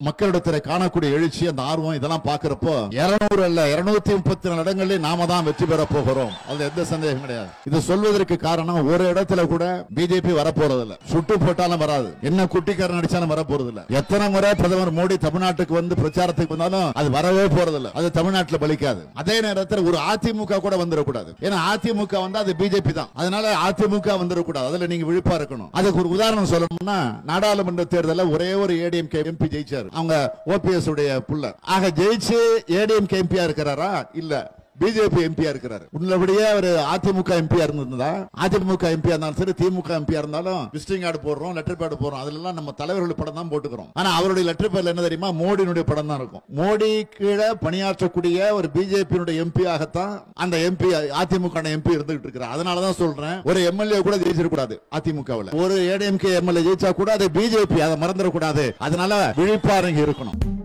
மக்களிடத்துல காணக்கூடிய எழுச்சி அந்த ஆர்வம் இதெல்லாம் பாக்குறப்போ இருநூறு அல்ல இருநூத்தி முப்பத்தி நாலு இடங்களில் நாம தான் வெற்றி பெற போகிறோம் அதுல எந்த சந்தேகம் கிடையாது இது சொல்வதற்கு காரணம் ஒரு இடத்துல கூட பிஜேபி வரப்போறது இல்ல சுட்டு போட்டாலும் வராது என்ன குட்டிக்காரன் அடிச்சாலும் வர போறது இல்ல எத்தனை முறை பிரதமர் மோடி தமிழ்நாட்டுக்கு வந்து பிரச்சாரத்துக்கு வந்தாலும் அது வரவே போறது இல்ல அது தமிழ்நாட்டுல பலிக்காது அதே நேரத்தில் ஒரு அதிமுக கூட வந்துடக்கூடாது ஏன்னா அதிமுக வந்தா அது பிஜேபி தான் அதனால அதிமுக வந்துடக்கூடாது அதுல நீங்க விழிப்பா இருக்கணும் அதுக்கு ஒரு உதாரணம் சொல்லணும்னா நாடாளுமன்ற தேர்தலில் ஒரே ஒரு ஏடிஎம்கே எம்பி ஜெயிச்சாரு அவங்க ஓபிஎஸ் உடைய புள்ள ஆக ஜெயிச்சு ஏடிஎம்கே எம்பியா இருக்கிறாரா இல்ல பிஜேபி எம்பியா இருக்கிறாரு உள்ளபடியே அவர் அதிமுக எம்பியா இருந்திருந்தா அதிமுக எம்பியா இருந்தாலும் சரி திமுக எம்பியா இருந்தாலும் விசிட்டிங் கார்டு போடுறோம் லெட்டர் பேட் போடுறோம் அதுல எல்லாம் நம்ம தலைவர்கள் படம் தான் போட்டுக்கிறோம் ஆனா அவருடைய லெட்டர் பேர்ல என்ன தெரியுமா மோடியினுடைய படம் தான் இருக்கும் மோடி கீழே பணியாற்றக்கூடிய ஒரு பிஜேபியினுடைய எம்பி ஆகத்தான் அந்த எம்பி அதிமுக எம்பி இருந்துகிட்டு இருக்கிறார் அதனாலதான் சொல்றேன் ஒரு எம்எல்ஏ கூட ஜெயிச்சிடக்கூடாது அதிமுகவில் ஒரு ஏடிஎம்கே எம்எல்ஏ ஜெயிச்சா கூட அது பிஜேபி அதை மறந்துடக்கூடாது அதனால விழிப்பாருங்க இருக்கணும்